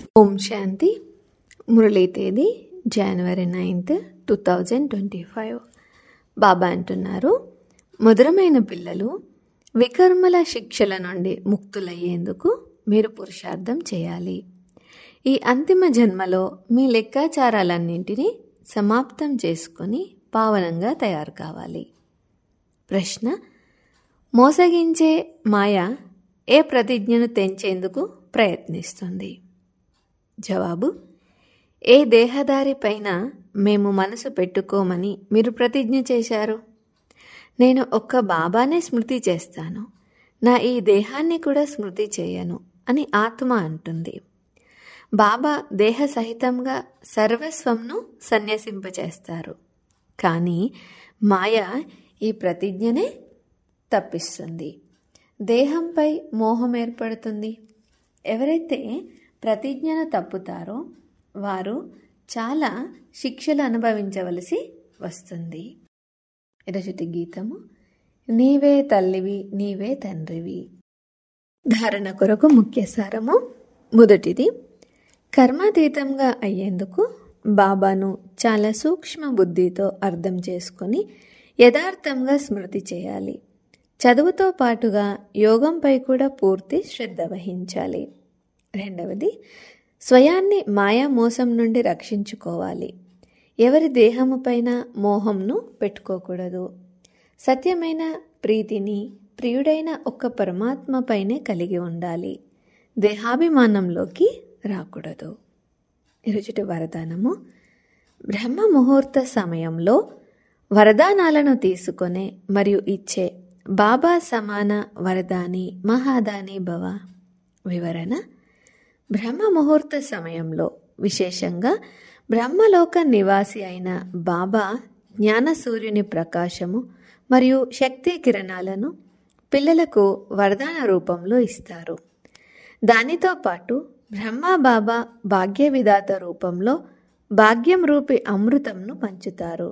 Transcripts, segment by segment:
ఓం శాంతి మురళీ తేదీ January ninth two thousand twenty five బాబా అంటున్నారు మధురమైన పిల్లలు వికర్మల శిక్షల నుండి ముక్తులయ్యేందుకు మీరు పురుషార్థం చేయాలి ఈ అంతిమ జన్మలో మీ లెక్కాచారాలన్నింటినీ సమాప్తం చేసుకొని పావనంగా తయారు కావాలి ప్రశ్న మోసగించే మాయ ఏ ప్రతిజ్ఞను తెంచేందుకు ప్రయత్నిస్తుంది జవాబు ఏ దేహదారి పైన మేము మనసు పెట్టుకోమని మీరు ప్రతిజ్ఞ చేశారు నేను ఒక్క బాబానే స్మృతి చేస్తాను నా ఈ దేహాన్ని కూడా స్మృతి చేయను అని ఆత్మ అంటుంది బాబా దేహ సహితంగా సర్వస్వంను సన్యసింపచేస్తారు కానీ మాయ ఈ ప్రతిజ్ఞనే తప్పిస్తుంది దేహంపై మోహం ఏర్పడుతుంది ఎవరైతే ప్రతిజ్ఞను తప్పుతారో వారు చాలా శిక్షలు అనుభవించవలసి వస్తుంది ఈరోజుటి గీతము నీవే తల్లివి నీవే తండ్రివి ధారణ కొరకు ముఖ్య సారము మొదటిది కర్మాతీతంగా అయ్యేందుకు బాబాను చాలా సూక్ష్మ బుద్ధితో అర్థం చేసుకొని యథార్థంగా స్మృతి చేయాలి చదువుతో పాటుగా యోగంపై కూడా పూర్తి శ్రద్ధ వహించాలి రెండవది స్వయాన్ని మాయా మోసం నుండి రక్షించుకోవాలి ఎవరి దేహము పైన మోహంను పెట్టుకోకూడదు సత్యమైన ప్రీతిని ప్రియుడైన ఒక్క పరమాత్మ పైనే కలిగి ఉండాలి దేహాభిమానంలోకి రాకూడదు ఇరుచుటి వరదానము బ్రహ్మ ముహూర్త సమయంలో వరదానాలను తీసుకొనే మరియు ఇచ్చే బాబా సమాన వరదాని మహాదాని భవ వివరణ బ్రహ్మ ముహూర్త సమయంలో విశేషంగా బ్రహ్మలోక నివాసి అయిన బాబా జ్ఞాన సూర్యుని ప్రకాశము మరియు శక్తి కిరణాలను పిల్లలకు వరదాన రూపంలో ఇస్తారు దానితో పాటు బ్రహ్మ బాబా భాగ్య విధాత రూపంలో భాగ్యం రూపి అమృతంను పంచుతారు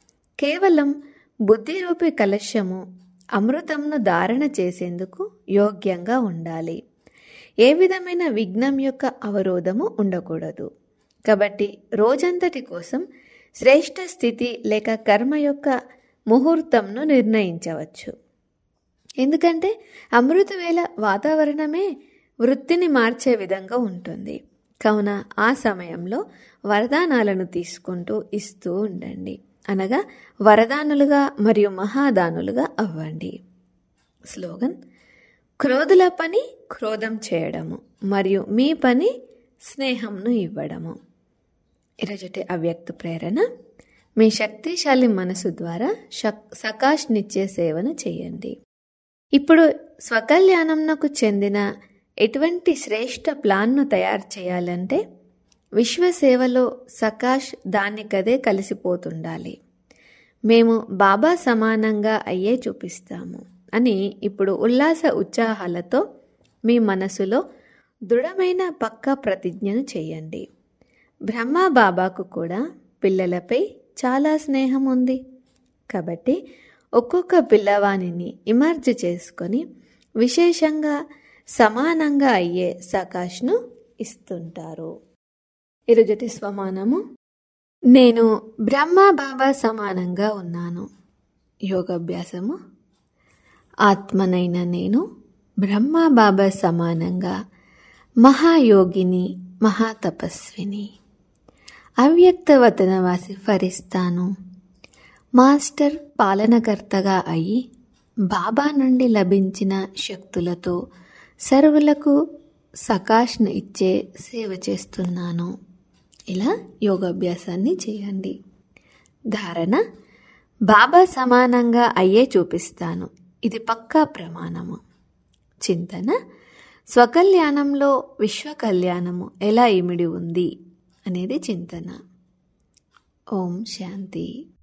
కేవలం బుద్ధి రూపి కలశము అమృతంను ధారణ చేసేందుకు యోగ్యంగా ఉండాలి ఏ విధమైన విఘ్నం యొక్క అవరోధము ఉండకూడదు కాబట్టి రోజంతటి కోసం శ్రేష్ఠ స్థితి లేక కర్మ యొక్క ముహూర్తంను నిర్ణయించవచ్చు ఎందుకంటే అమృతవేళ వాతావరణమే వృత్తిని మార్చే విధంగా ఉంటుంది కావున ఆ సమయంలో వరదానాలను తీసుకుంటూ ఇస్తూ ఉండండి అనగా వరదానులుగా మరియు మహాదానులుగా అవ్వండి స్లోగన్ క్రోధుల పని క్రోధం చేయడము మరియు మీ పని స్నేహంను ఇవ్వడము ఈరోజుటి అవ్యక్త ప్రేరణ మీ శక్తిశాలి మనసు ద్వారా శక్ సకాష్నిచ్చే సేవను చేయండి ఇప్పుడు స్వకల్యాణంకు చెందిన ఎటువంటి శ్రేష్ట ప్లాన్ను తయారు చేయాలంటే విశ్వసేవలో సకాష్ దానికదే కలిసిపోతుండాలి మేము బాబా సమానంగా అయ్యే చూపిస్తాము అని ఇప్పుడు ఉల్లాస ఉత్సాహాలతో మీ మనసులో దృఢమైన పక్క ప్రతిజ్ఞను చేయండి బ్రహ్మ బాబాకు కూడా పిల్లలపై చాలా స్నేహం ఉంది కాబట్టి ఒక్కొక్క పిల్లవాణిని ఇమర్జ్ చేసుకొని విశేషంగా సమానంగా అయ్యే సకాష్ను ఇస్తుంటారు ఈరోజుటి స్వమానము నేను బ్రహ్మ బాబా సమానంగా ఉన్నాను యోగాభ్యాసము ఆత్మనైన నేను బ్రహ్మ బాబా సమానంగా మహాయోగిని మహాతపస్విని అవ్యక్త వతనవాసి ఫరిస్తాను మాస్టర్ పాలనకర్తగా అయి బాబా నుండి లభించిన శక్తులతో సర్వులకు సకాష్ను ఇచ్చే సేవ చేస్తున్నాను ఇలా యోగాభ్యాసాన్ని చేయండి ధారణ బాబా సమానంగా అయ్యే చూపిస్తాను ఇది పక్కా ప్రమాణము చింతన స్వకల్యాణంలో విశ్వ కళ్యాణము ఎలా ఇమిడి ఉంది అనేది చింతన ఓం శాంతి